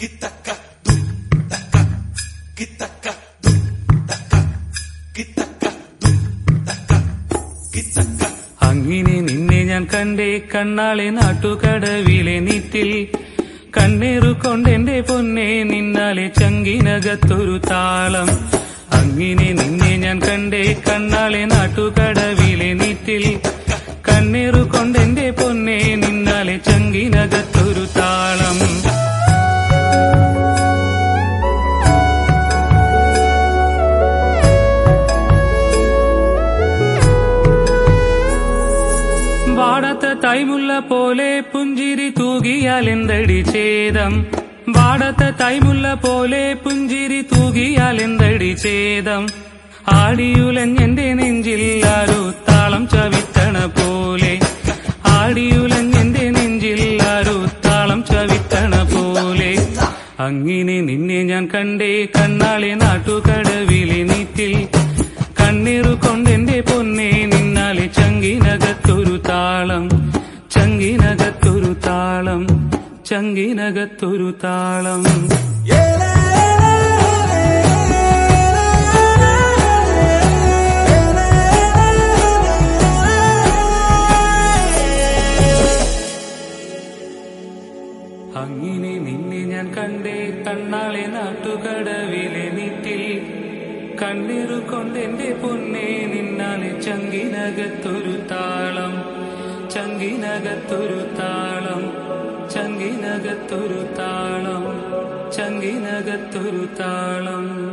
അങ്ങനെ നിന്നെ ഞാൻ കണ്ടേ കണ്ണാളെ നാട്ടുകടവിലെ നീറ്റിൽ കണ്ണേറു കൊണ്ടെന്റെ പൊന്നെ നിന്നാലെ ചങ്കിനകത്തൊരു താളം അങ്ങനെ നിന്നെ ഞാൻ കണ്ടേ കണ്ണാളെ നാട്ടുകടവിലെ നീറ്റിൽ കണ്ണേറു കൊണ്ടെന്റെ പൊന്നെ നിന്നാലെ ചങ്കിനകത്തൊരു താളം വാടാത്ത തൈമുള്ള പോലെ പുഞ്ചിരി തൂകിയാൽ എന്തടി ഛേദം വാടാത്ത തൈമുള്ള പോലെ പുഞ്ചിരി തൂകിയാൽ എന്തടി ഛേദം ആടിയുലഞ്ഞെന്റെ നെഞ്ചിൽ ആരോ താളം ചവിത്തണ പോലെ ആടിയുലഞ്ഞെന്റെ നെഞ്ചിൽ ആരോ താളം ചവിത്തണ പോലെ അങ്ങനെ നിന്നെ ഞാൻ കണ്ടേ കണ്ണാളെ നാട്ടുകടവിലെ നീറ്റിൽ കണ്ണീറു കൊണ്ടെന്റെ പൊന്നെ നിന്നാലെ ചങ്കിനകത്തൊരു താളം ചങ്കിനകത്തൊരു താളം ചങ്കിനകത്തൊരു താളം അങ്ങനെ നിന്നെ ഞാൻ കണ്ടേ കണ്ണാളെ നാട്ടുകടവിലെ നീറ്റിൽ കണ്ണീറു കൊണ്ടെന്റെ പൊന്നെ നിന്നാലെ ചങ്കിനകത്തൊരു താളം ചങ്കിനകത്തൊരു താളം ചങ്കിനകത്തൊരു താളം ചങ്കിനകത്തൊരു താളം